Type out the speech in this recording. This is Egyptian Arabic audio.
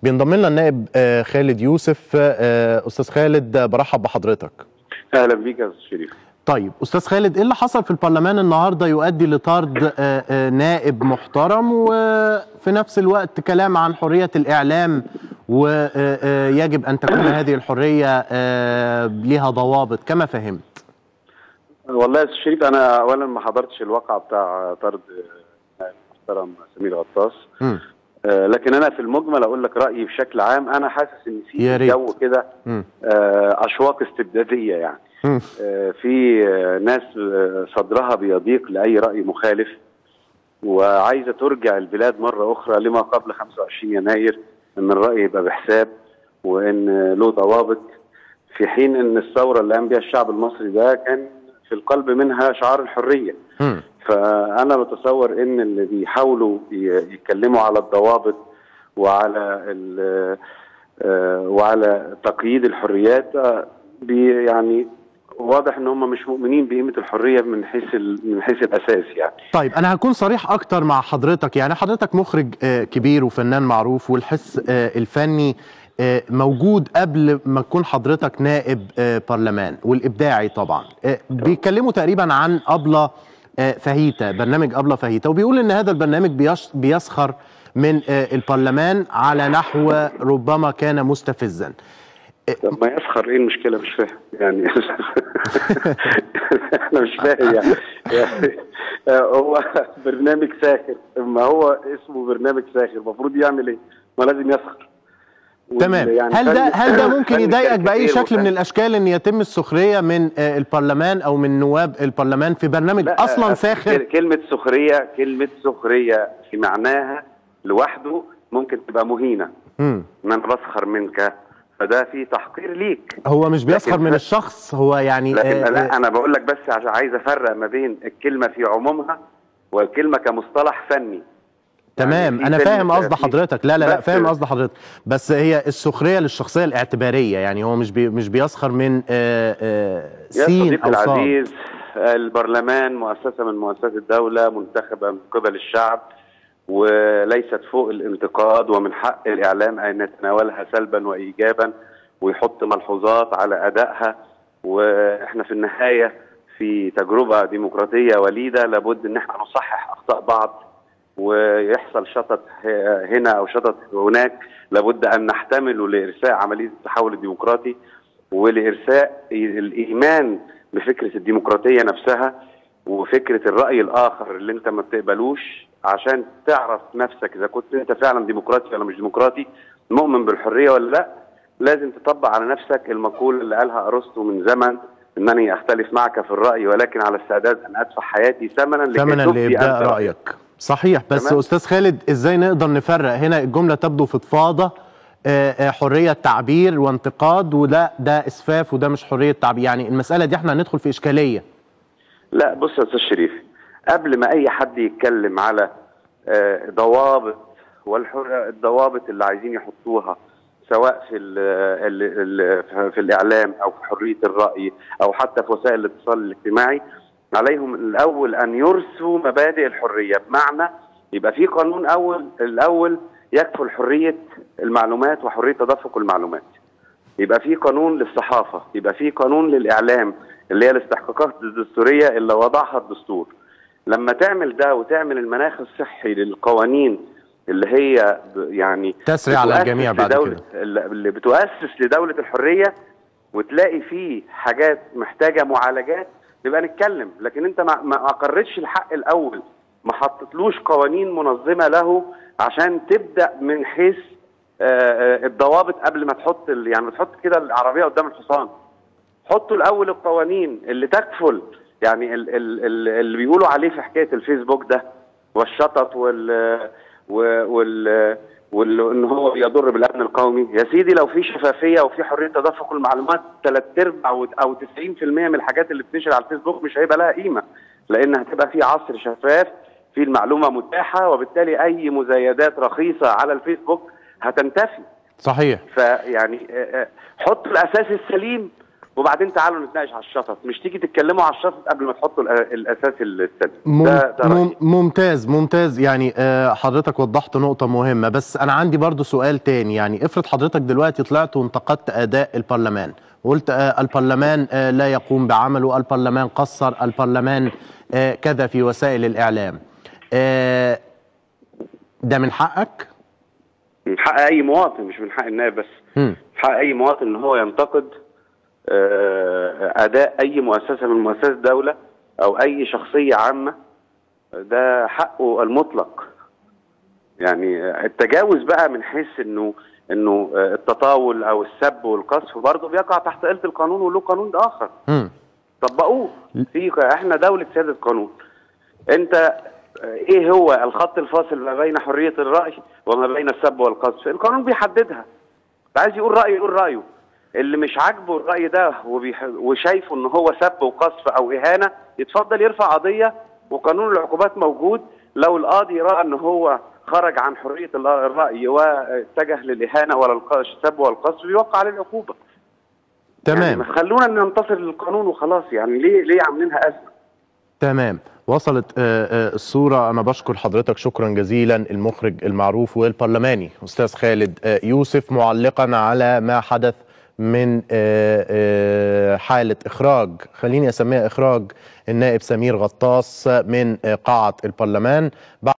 بينضم لنا النائب آه، خالد يوسف آه، استاذ خالد آه، برحب بحضرتك اهلا بيك يا استاذ شريف طيب استاذ خالد ايه اللي حصل في البرلمان النهارده يؤدي لطرد آه، آه، نائب محترم وفي نفس الوقت كلام عن حريه الاعلام ويجب ان تكون هذه الحريه آه، لها ضوابط كما فهمت والله يا استاذ شريف انا اولا ما حضرتش الواقعه بتاع طرد المحترم سمير غطاس مم. آه، لكن انا في المجمل اقول لك رايي بشكل عام انا حاسس ان يا في ريت. جو كده مم. آه، اشواق استبداديه يعني مم. آه، في آه، ناس آه، صدرها بيضيق لاي راي مخالف وعايزه ترجع البلاد مره اخرى لما قبل 25 يناير ان الراي يبقى بحساب وان له ضوابط في حين ان الثوره اللي قام بها الشعب المصري ده كان في القلب منها شعار الحريه مم. فانا بتصور ان اللي بيحاولوا ي- يتكلموا على الضوابط وعلى ال- آه، وعلى تقييد الحريات آه، بي يعني واضح ان هم مش مؤمنين بقيمه الحريه من حيث ال- من حيث الاساس يعني طيب انا هكون صريح اكتر مع حضرتك يعني حضرتك مخرج آه، كبير وفنان معروف والحس آه، الفني آه، موجود قبل ما تكون حضرتك نائب آه، برلمان والابداعي طبعا آه، بيتكلموا تقريبا عن ابله آه، فاهيتا برنامج ابله فاهيتا وبيقول ان هذا البرنامج بيش- بيسخر من آه، البرلمان على نحو ربما كان مستفزا طب ما يسخر ايه المشكله مش فاهم يعني انا مش فاهم يعني, يعني هو برنامج ساخر ما هو اسمه برنامج ساخر المفروض يعمل ايه؟ ما لازم يسخر تمام وال- يعني هل ده فن- هل ده ممكن فن يضايقك باي كاريكاتير شكل من وفن- الاشكال ان يتم السخريه من آه، البرلمان او من نواب البرلمان في برنامج لا، اصلا أصل ساخر كلمة سخرية كلمة سخرية في معناها لوحده ممكن تبقى مهينة مم. ان انا بسخر منك فده في تحقير ليك هو مش بيسخر لكن من ف- الشخص هو يعني لكن آه، لا آه، انا بقول لك بس عشان عايز افرق ما بين الكلمة في عمومها والكلمة كمصطلح فني تمام يعني في انا فيلم فاهم قصد في- حضرتك لا لا لا بس- فاهم قصد حضرتك بس هي السخريه للشخصيه الاعتباريه يعني هو مش بي مش بيسخر من آه، آه، يا سين صديقي او صاد العزيز البرلمان مؤسسة من مؤسسات الدولة منتخبة من قبل الشعب وليست فوق الانتقاد ومن حق الإعلام أن يتناولها سلبا وإيجابا ويحط ملحوظات على أدائها وإحنا في النهاية في تجربة ديمقراطية وليدة لابد أن احنا نصحح أخطاء بعض ويحصل شطط هنا أو شطط هناك لابد أن نحتمله لإرساء عملية التحول الديمقراطي ولإرساء الإيمان بفكرة الديمقراطية نفسها وفكرة الرأي الآخر اللي أنت ما بتقبلوش عشان تعرف نفسك إذا كنت أنت فعلا ديمقراطي ولا مش ديمقراطي مؤمن بالحرية ولا لا لازم تطبق على نفسك المقولة اللي قالها أرسطو من زمن أنني أختلف معك في الرأي ولكن على استعداد أن أدفع حياتي ثمنا لكي ثمنا تبدي لابداء أنت رايك صحيح بس تمام. استاذ خالد ازاي نقدر نفرق هنا الجمله تبدو فضفاضه آه، آه، حريه تعبير وانتقاد وده ده اسفاف وده مش حريه تعبير يعني المساله دي احنا هندخل في اشكاليه لا بص يا استاذ شريف قبل ما اي حد يتكلم على آه، ضوابط والحر الضوابط اللي عايزين يحطوها سواء في ال ال ال في الاعلام او في حريه الراي او حتى في وسائل الاتصال الاجتماعي عليهم الاول ان يرسوا مبادئ الحريه بمعنى يبقى في قانون اول الاول يكفل حريه المعلومات وحريه تدفق المعلومات يبقى في قانون للصحافه يبقى في قانون للاعلام اللي هي الاستحقاقات الدستوريه اللي وضعها الدستور لما تعمل ده وتعمل المناخ الصحي للقوانين اللي هي ب- يعني تسري على بتؤسس الجميع بعد لدولة- كده. اللي بتؤسس لدوله الحريه وتلاقي فيه حاجات محتاجه معالجات نبقى نتكلم لكن انت ما ما اقرتش الحق الاول ما حطتلوش قوانين منظمه له عشان تبدا من حيث آه، آه، الضوابط قبل ما تحط ال- يعني ما تحط كده العربيه قدام الحصان حطوا الاول القوانين اللي تكفل يعني ال ال ال اللي بيقولوا عليه في حكايه الفيسبوك ده والشطط وال وال وال ان هو بيضر بالامن القومي يا سيدي لو في شفافيه وفي حريه تدفق المعلومات ثلاث ارباع او أو 90% من الحاجات اللي بتنشر على الفيسبوك مش هيبقى لها قيمه لان هتبقى في عصر شفاف في المعلومه متاحه وبالتالي اي مزايدات رخيصه على الفيسبوك هتنتفي صحيح فيعني آه، آه، حطوا الاساس السليم وبعدين تعالوا نتناقش على الشطط مش تيجي تتكلموا على الشطط قبل ما تحطوا الأ- الاساس السلبي مم ده ده رأيي. مم ممتاز ممتاز يعني آه، حضرتك وضحت نقطة مهمة بس أنا عندي برضو سؤال تاني يعني افرض حضرتك دلوقتي طلعت وانتقدت أداء البرلمان وقلت آه، البرلمان آه، لا يقوم بعمله البرلمان قصر البرلمان آه، كذا في وسائل الإعلام آه، ده من حقك؟ من حق اي مواطن مش من حق النائب بس مم. من حق اي مواطن ان هو ينتقد آه، اداء اي مؤسسه من مؤسسات الدوله او اي شخصيه عامه ده حقه المطلق يعني التجاوز بقى من حيث انه انه آه، التطاول او السب والقذف برضه بيقع تحت آلة القانون وله قانون اخر مم. طبقوه في احنا دولة سيادة قانون انت آه، ايه هو الخط الفاصل ما بين حرية الرأي وما بين السب والقذف القانون بيحددها عايز يقول رأيه يقول رأيه اللي مش عاجبه الرأي ده وبيح... وشايفه ان هو سب وقذف او اهانة يتفضل يرفع قضية وقانون العقوبات موجود لو القاضي رأى ان هو خرج عن حرية ال- الرأي واتجه للإهانة ولا الق- السب والقذف بيوقع عليه العقوبة تمام يعني خلونا ننتصر للقانون وخلاص يعني ليه ليه عاملينها أزمة تمام وصلت آه، آه، الصورة أنا بشكر حضرتك شكرا جزيلا المخرج المعروف والبرلماني أستاذ خالد آه، يوسف معلقا على ما حدث من آه، آه، حالة إخراج خليني أسميها إخراج النائب سمير غطاس من آه، قاعة البرلمان